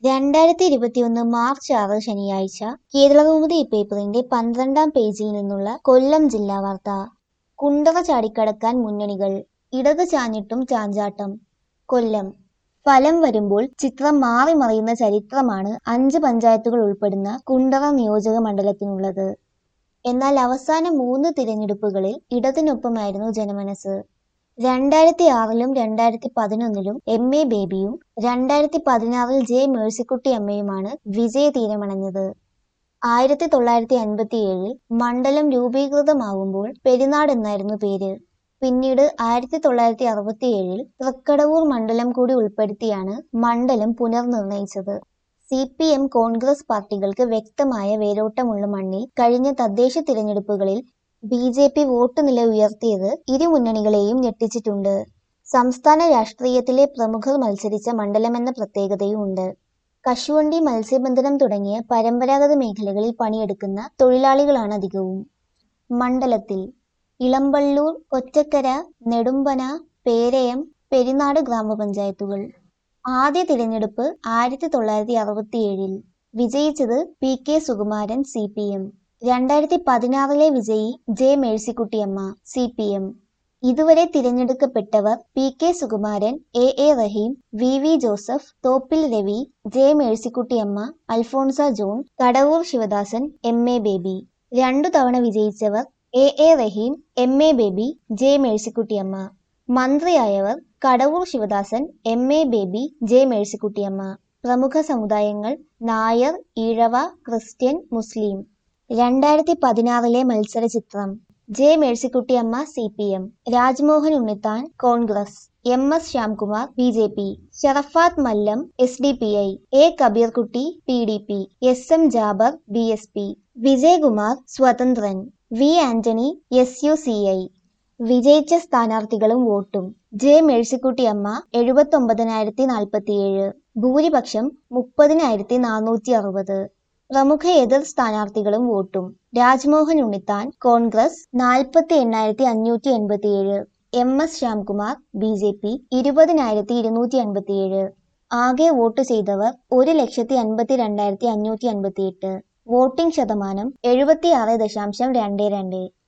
രണ്ടായിരത്തി ഇരുപത്തിയൊന്ന് മാർച്ച് ആറ് ശനിയാഴ്ച കേരളകൗമുദി പേപ്പറിന്റെ പന്ത്രണ്ടാം പേജിൽ നിന്നുള്ള കൊല്ലം ജില്ലാ വാർത്ത കുണ്ടറ ചാടിക്കടക്കാൻ മുന്നണികൾ ഇടത് ചാഞ്ഞിട്ടും ചാഞ്ചാട്ടം കൊല്ലം ഫലം വരുമ്പോൾ ചിത്രം മാറി മറിയുന്ന ചരിത്രമാണ് അഞ്ച് പഞ്ചായത്തുകൾ ഉൾപ്പെടുന്ന കുണ്ടറ നിയോജക മണ്ഡലത്തിനുള്ളത് എന്നാൽ അവസാന മൂന്ന് തിരഞ്ഞെടുപ്പുകളിൽ ഇടതിനൊപ്പമായിരുന്നു ജനമനസ് രണ്ടായിരത്തി ആറിലും രണ്ടായിരത്തി പതിനൊന്നിലും എം എ ബേബിയും രണ്ടായിരത്തി പതിനാറിൽ ജെ മേഴ്സിക്കുട്ടി അമ്മയുമാണ് വിജയ തീരമണഞ്ഞത് ആയിരത്തി തൊള്ളായിരത്തി അൻപത്തി ഏഴിൽ മണ്ഡലം രൂപീകൃതമാകുമ്പോൾ പെരിനാട് എന്നായിരുന്നു പേര് പിന്നീട് ആയിരത്തി തൊള്ളായിരത്തി അറുപത്തി ഏഴിൽ തൃക്കടവൂർ മണ്ഡലം കൂടി ഉൾപ്പെടുത്തിയാണ് മണ്ഡലം പുനർനിർണയിച്ചത് സി പി എം കോൺഗ്രസ് പാർട്ടികൾക്ക് വ്യക്തമായ വേരോട്ടമുള്ള മണ്ണിൽ കഴിഞ്ഞ തദ്ദേശ തിരഞ്ഞെടുപ്പുകളിൽ ബി ജെ പി വോട്ട് നില ഉയർത്തിയത് ഇരു മുന്നണികളെയും ഞെട്ടിച്ചിട്ടുണ്ട് സംസ്ഥാന രാഷ്ട്രീയത്തിലെ പ്രമുഖർ മത്സരിച്ച മണ്ഡലമെന്ന പ്രത്യേകതയും ഉണ്ട് കശുവണ്ടി മത്സ്യബന്ധനം തുടങ്ങിയ പരമ്പരാഗത മേഖലകളിൽ പണിയെടുക്കുന്ന തൊഴിലാളികളാണ് അധികവും മണ്ഡലത്തിൽ ഇളമ്പള്ളൂർ കൊറ്റക്കര നെടുമ്പന പേരയം പെരിനാട് ഗ്രാമപഞ്ചായത്തുകൾ ആദ്യ തിരഞ്ഞെടുപ്പ് ആയിരത്തി തൊള്ളായിരത്തി അറുപത്തിയേഴിൽ വിജയിച്ചത് P K Sukumaran C P M രണ്ടായിരത്തി പതിനാറിലെ വിജയി J Mercykuttyamma C P M ഇതുവരെ തിരഞ്ഞെടുക്കപ്പെട്ടവർ P K Sukumaran A A Rahim V V Joseph Thoppil Ravi J Mercykuttyamma Alphonsa John Kadavoor Sivadasan M A Baby രണ്ടു തവണ വിജയിച്ചവർ A A Rahim M A Baby J Mercykuttyamma മന്ത്രിയായവർ Kadavoor Sivadasan M A Baby J Mercykuttyamma പ്രമുഖ സമുദായങ്ങൾ നായർ ഈഴവ ക്രിസ്ത്യൻ മുസ്ലിം രണ്ടായിരത്തി പതിനാറിലെ മത്സര ചിത്രം J Mercykuttyamma C P M Rajmohan Unnithan Congress M S Shyamkumar B J P Sharafath Mallam S D P I A Kabeerkutty P D P S M Jabar B S P Vijayakumar സ്വതന്ത്രൻ V Antony S U C I വിജയിച്ച സ്ഥാനാർത്ഥികളും വോട്ടും ജെ മേഴ്സിക്കുട്ടിയമ്മ എഴുപത്തി ഒമ്പതിനായിരത്തി നാൽപ്പത്തിയേഴ് ഭൂരിപക്ഷം മുപ്പതിനായിരത്തി നാനൂറ്റി അറുപത് പ്രമുഖ എതിർ സ്ഥാനാർത്ഥികളും വോട്ടും രാജ്മോഹൻ ഉണ്ണിത്താൻ കോൺഗ്രസ് നാൽപ്പത്തി എണ്ണായിരത്തി അഞ്ഞൂറ്റി എൺപത്തിയേഴ് M S Shyamkumar B J P ഇരുപതിനായിരത്തി ഇരുന്നൂറ്റി അൻപത്തിയേഴ് ആകെ വോട്ട് ചെയ്തവർ ഒരു ലക്ഷത്തി അൻപത്തി രണ്ടായിരത്തി അഞ്ഞൂറ്റി അൻപത്തിയെട്ട് വോട്ടിംഗ് ശതമാനം എഴുപത്തിയാറ് ദശാംശം രണ്ട് രണ്ട്